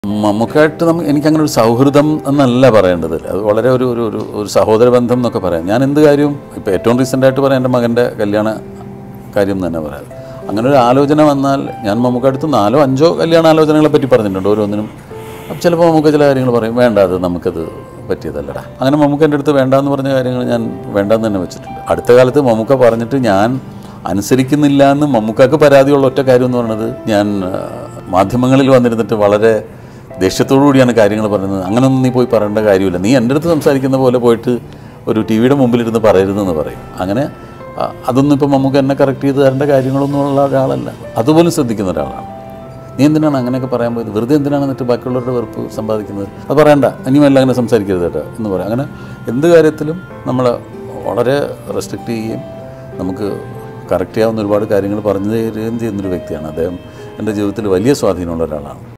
മമ്മൂക്കായിട്ട് നമുക്ക് എനിക്കങ്ങനെ ഒരു സൗഹൃദം എന്നല്ല പറയേണ്ടത് അത് വളരെ ഒരു ഒരു ഒരു ഒരു സഹോദര ബന്ധം എന്നൊക്കെ പറയാം ഞാൻ എന്ത് കാര്യവും ഇപ്പോൾ ഏറ്റവും റീസെൻ്റ് ആയിട്ട് പറയാം എൻ്റെ മകൻ്റെ കല്യാണ കാര്യം തന്നെ പറയാം അങ്ങനെ ഒരു ആലോചന വന്നാൽ ഞാൻ മമ്മൂക്കടുത്ത് നാലോ അഞ്ചോ കല്യാണ ആലോചനകളെ പറ്റി പറഞ്ഞിട്ടുണ്ട് ഓരോന്നിനും അപ്പം ചിലപ്പോൾ മമ്മൂക്ക ചില കാര്യങ്ങൾ പറയും വേണ്ട അത് നമുക്കത് പറ്റിയതല്ലടാ അങ്ങനെ മമ്മൂക്ക എൻ്റെ അടുത്ത് വേണ്ടാന്ന് പറഞ്ഞ കാര്യങ്ങൾ ഞാൻ വേണ്ടാന്ന് തന്നെ വെച്ചിട്ടുണ്ട് അടുത്ത കാലത്ത് മമ്മൂക്ക പറഞ്ഞിട്ട് ഞാൻ അനുസരിക്കുന്നില്ല എന്ന് മമ്മൂക്കാക്ക് പരാതിയുള്ള ഒറ്റ കാര്യം എന്ന് പറയുന്നത് ഞാൻ ആ, മാധ്യമങ്ങളിൽ വന്നിരുന്നിട്ട് വളരെ ദേഷ്യത്തോടു കൂടിയാണ് കാര്യങ്ങൾ പറയുന്നത് അങ്ങനൊന്നും നീ പോയി പറയേണ്ട കാര്യമില്ല നീ എൻ്റെ അടുത്ത് സംസാരിക്കുന്ന പോലെ പോയിട്ട് ഒരു ടി വിയുടെ മുമ്പിലിരുന്ന് പറയരുതെന്ന് പറയും അങ്ങനെ ആ, അതൊന്നും ഇപ്പം നമുക്ക് എന്നെ കറക്റ്റ് ചെയ്ത് തരേണ്ട കാര്യങ്ങളൊന്നും ഉള്ള ഒരാളല്ല അതുപോലും ശ്രദ്ധിക്കുന്ന ഒരാളാണ് നീ എന്തിനാണ് അങ്ങനെയൊക്കെ പറയാൻ പോയത് വെറുതെ എന്തിനാണ് എന്നിട്ട് ബാക്കിയുള്ളവരുടെ വെറുപ്പ് സമ്പാദിക്കുന്നത് അത് പറയണ്ട ഇനിയുമല്ല അങ്ങനെ സംസാരിക്കരുത് കേട്ടോ എന്ന് പറയാം അങ്ങനെ എന്ത് കാര്യത്തിലും നമ്മൾ വളരെ റെസ്ട്രിക്റ്റ് ചെയ്യുകയും നമുക്ക് കറക്റ്റ് ചെയ്യാവുന്ന ഒരുപാട് കാര്യങ്ങൾ പറഞ്ഞു തരികയും ചെയ്യുന്നൊരു വ്യക്തിയാണ് അദ്ദേഹം എൻ്റെ ജീവിതത്തിൽ വലിയ സ്വാധീനമുള്ള ഒരാളാണ്